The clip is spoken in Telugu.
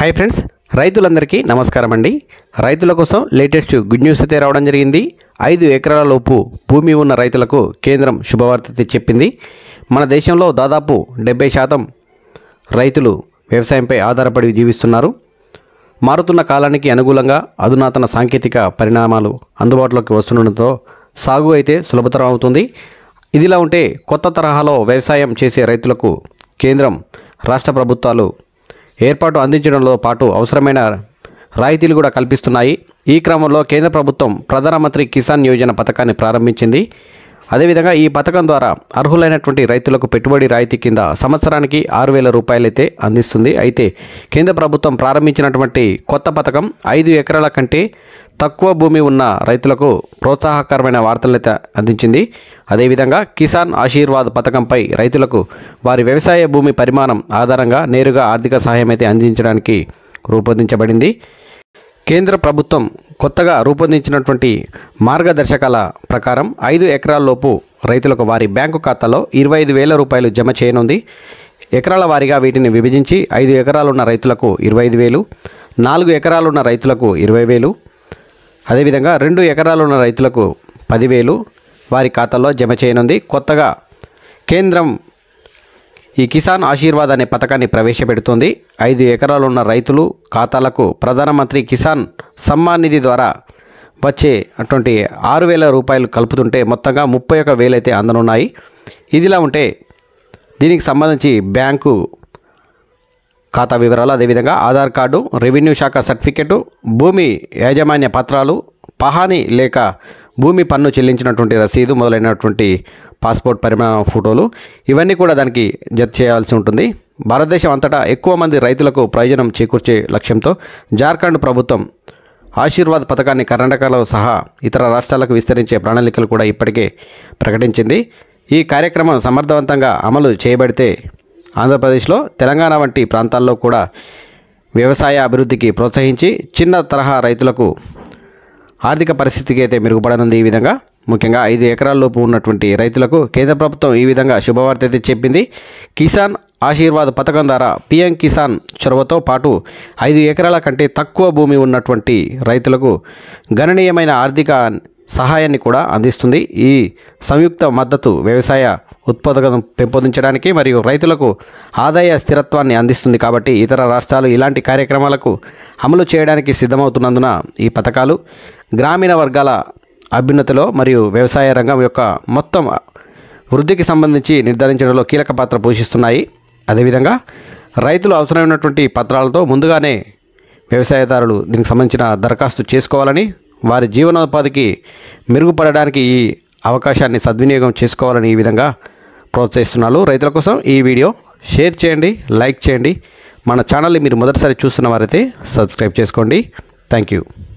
హాయ్ ఫ్రెండ్స్ రైతులందరికీ నమస్కారం అండి రైతుల కోసం లేటెస్ట్ గుడ్ న్యూస్ అయితే రావడం జరిగింది ఐదు ఎకరాల లోపు భూమి ఉన్న రైతులకు కేంద్రం శుభవార్త అయితే చెప్పింది మన దేశంలో దాదాపు డెబ్బై శాతం రైతులు వ్యవసాయంపై ఆధారపడి జీవిస్తున్నారు మారుతున్న కాలానికి అనుకూలంగా అధునాతన సాంకేతిక పరిణామాలు అందుబాటులోకి వస్తుండడంతో సాగు అయితే సులభతరం అవుతుంది ఇదిలా ఉంటే కొత్త తరహాలో వ్యవసాయం చేసే రైతులకు కేంద్రం రాష్ట్ర ప్రభుత్వాలు ఏర్పాటు అందించడంలో పాటు అవసరమైన రాయితీలు కూడా కల్పిస్తున్నాయి ఈ క్రమంలో కేంద్ర ప్రభుత్వం ప్రధానమంత్రి కిసాన్ యోజన పథకాన్ని ప్రారంభించింది అదేవిధంగా ఈ పథకం ద్వారా అర్హులైనటువంటి రైతులకు పెట్టుబడి రాయితీ కింద సంవత్సరానికి ఆరు వేల రూపాయలైతే అందిస్తుంది అయితే కేంద్ర ప్రభుత్వం ప్రారంభించినటువంటి కొత్త పథకం ఐదు ఎకరాల కంటే తక్కువ భూమి ఉన్న రైతులకు ప్రోత్సాహకరమైన వార్తలైతే అందించింది అదేవిధంగా కిసాన్ ఆశీర్వాద్ పథకంపై రైతులకు వారి వ్యవసాయ భూమి పరిమాణం ఆధారంగా నేరుగా ఆర్థిక సహాయం అయితే అందించడానికి రూపొందించబడింది కేంద్ర ప్రభుత్వం కొత్తగా రూపొందించినటువంటి మార్గదర్శకాల ప్రకారం ఐదు ఎకరాల్లోపు రైతులకు వారి బ్యాంకు ఖాతాలో ఇరవై ఐదు వేల రూపాయలు జమ చేయనుంది ఎకరాల వారీగా వీటిని విభజించి ఐదు ఎకరాలున్న రైతులకు ఇరవై ఐదు వేలు నాలుగు ఎకరాలున్న రైతులకు ఇరవై వేలు అదేవిధంగా రెండు ఎకరాలున్న రైతులకు పదివేలు వారి ఖాతాలో జమ చేయనుంది కొత్తగా కేంద్రం ఈ కిసాన్ ఆశీర్వాద్ అనే పథకాన్ని ప్రవేశపెడుతోంది ఐదు ఎకరాలున్న రైతులు ఖాతాలకు ప్రధానమంత్రి కిసాన్ సమ్మాన్ నిధి ద్వారా వచ్చే అటువంటి ఆరు వేల రూపాయలు కలుపుతుంటే మొత్తంగా ముప్పై ఒక వేలైతే అందనున్నాయి ఇదిలా ఉంటే దీనికి సంబంధించి బ్యాంకు ఖాతా వివరాలు అదేవిధంగా ఆధార్ కార్డు రెవెన్యూ శాఖ సర్టిఫికెట్ భూమి యాజమాన్య పత్రాలు పహాని లేక భూమి పన్ను చెల్లించినటువంటి రసీదు మొదలైనటువంటి పాస్పోర్ట్ పరిమాణ ఫోటోలు ఇవన్నీ కూడా దానికి జత చేయాల్సి ఉంటుంది భారతదేశం అంతటా ఎక్కువ మంది రైతులకు ప్రయోజనం చేకూర్చే లక్ష్యంతో జార్ఖండ్ ప్రభుత్వం ఆశీర్వాద్ పథకాన్ని కర్ణాటకలో సహా ఇతర రాష్ట్రాలకు విస్తరించే ప్రణాళికలు కూడా ఇప్పటికే ప్రకటించింది ఈ కార్యక్రమం సమర్థవంతంగా అమలు చేయబడితే ఆంధ్రప్రదేశ్లో తెలంగాణ వంటి ప్రాంతాల్లో కూడా వ్యవసాయ అభివృద్ధికి ప్రోత్సహించి చిన్న తరహా రైతులకు ఆర్థిక పరిస్థితికి అయితే మెరుగుపడనుంది ఈ విధంగా ముఖ్యంగా ఐదు ఎకరాల్లోపు ఉన్నటువంటి రైతులకు కేంద్ర ప్రభుత్వం ఈ విధంగా శుభవార్త అయితే చెప్పింది కిసాన్ ఆశీర్వాద్ పథకం ద్వారా పిఎం కిసాన్ చొరవతో పాటు ఐదు ఎకరాల కంటే తక్కువ భూమి ఉన్నటువంటి రైతులకు గణనీయమైన ఆర్థిక సహాయాన్ని కూడా అందిస్తుంది ఈ సంయుక్త మద్దతు వ్యవసాయ ఉత్పాదకతను పెంపొందించడానికి మరియు రైతులకు ఆదాయ స్థిరత్వాన్ని అందిస్తుంది కాబట్టి ఇతర రాష్ట్రాలు ఇలాంటి కార్యక్రమాలకు అమలు చేయడానికి సిద్ధమవుతున్నందున ఈ పథకాలు గ్రామీణ వర్గాల అభ్యున్నతిలో మరియు వ్యవసాయ రంగం యొక్క మొత్తం వృద్ధికి సంబంధించి నిర్ధారించడంలో కీలక పాత్ర పోషిస్తున్నాయి అదేవిధంగా రైతులు అవసరమైనటువంటి పత్రాలతో ముందుగానే వ్యవసాయదారులు దీనికి సంబంధించిన దరఖాస్తు చేసుకోవాలని వారి జీవనోపాధికి మెరుగుపడడానికి ఈ అవకాశాన్ని సద్వినియోగం చేసుకోవాలని ఈ విధంగా ప్రోత్సహిస్తున్నారు రైతుల కోసం ఈ వీడియో షేర్ చేయండి లైక్ చేయండి మన ఛానల్ని మీరు మొదటిసారి చూస్తున్న వారైతే సబ్స్క్రైబ్ చేసుకోండి థ్యాంక్ యూ